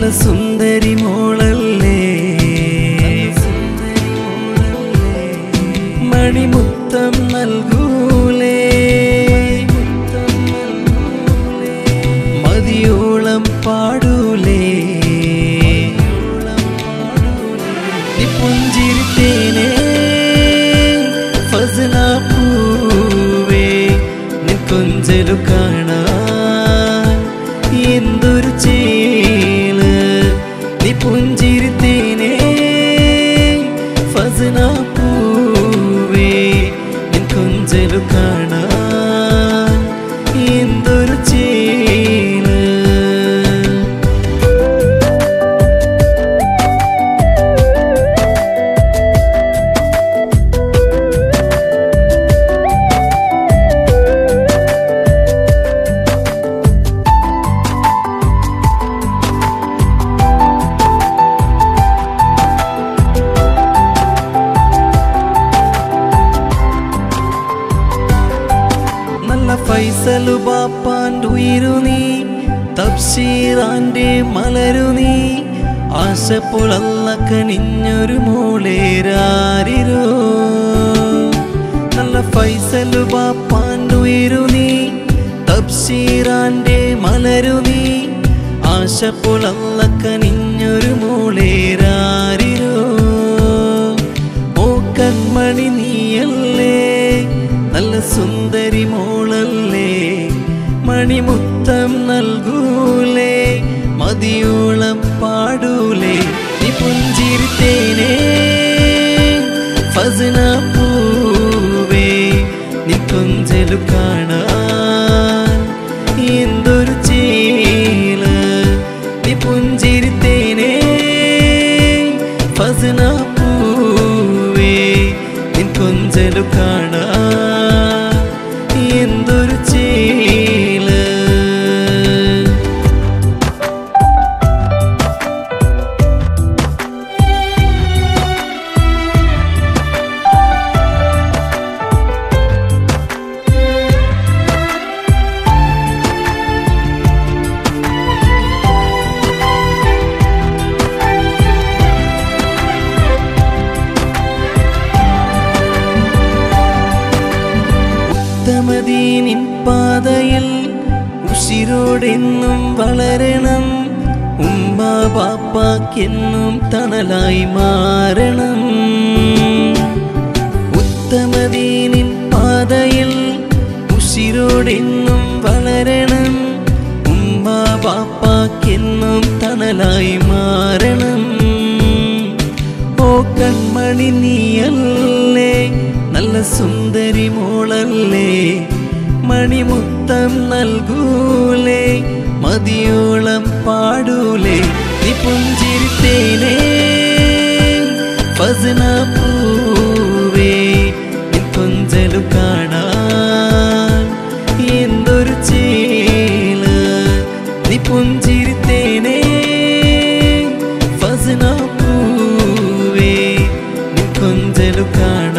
സുന്ദരി മോളല്ലേ മണിമുത്തം നൽകൂലേ മതിയോളം പാടൂലേ നീ പുഞ്ചിരിത്തേനേ ഫസന പൂവേ നിൻ കൊഞ്ചലു കാണാൻ എന്തൊരു ചേല് നീ പുഞ്ചിരിത്തേനേ ഫസന പൂവേ നിൻ കൊഞ്ചലു കാണാൻ എന്തൊരു ചേല് നല്ല ഫൈസലു ബാപ്പാൻ്റെ ഉയിരു നീ തബ്ഷീറാന്റെ മലരു നീ ആശപ്പുളല്ല കനിഞ്ഞൊരു മോളേരാരിരോ നല്ല ഫൈസലു ബാപ്പാൻ്റെ ഉയിരു നീ തബ്ഷീറാന്റെ മലരു നീ ആശപ്പുളല്ല കനിഞ്ഞൊരു മോളേരാരിരോ ഓ കൺമണി നീയല്ലേ നല്ല സുന്ദരി മോളല്ലേ മണിമുത്തം നൽകൂലേ മതിയോളം പാടൂലേ നീ പുഞ്ചിരിത്തേനേ ഫസന പൂവേ നീ കൊഞ്ചലു കാണാൻ എന്തൊരു ചേല് നീ പുഞ്ചിരിത്തേനേ ഫസന പൂവേ നിൻ കൊഞ്ചലു കാണാൻ എന്തൊരു ചേല് ഉത്തമദീനിൻ പാതയിൽ ഉശിരോടെന്നും വളരണം ഉമ്മ ബാപ്പാക്കെന്നും തണലായി മാറണം ഉത്തമദീനിൻ പാതയിൽ ഉശിരോടെന്നും വളരണം ഉമ്മ ബാപ്പാക്കെന്നും തണലായി മാറണം ഓ കൺമണി നീയല്ലേ നല്ല സുന്ദരി മോളല്ലേ മണിമുത്തം നൽകൂലേ മതിയോളം പാടൂലേ നീ പുഞ്ചിരിത്തേനേ ഫസന പൂവേ നിൻ കൊഞ്ചലു കാണാൻ എന്തൊരു ചേല് നീ പുഞ്ചിരിത്തേനേ ഫസന പൂവേ നിൻ കൊഞ്ചലു കാണാൻ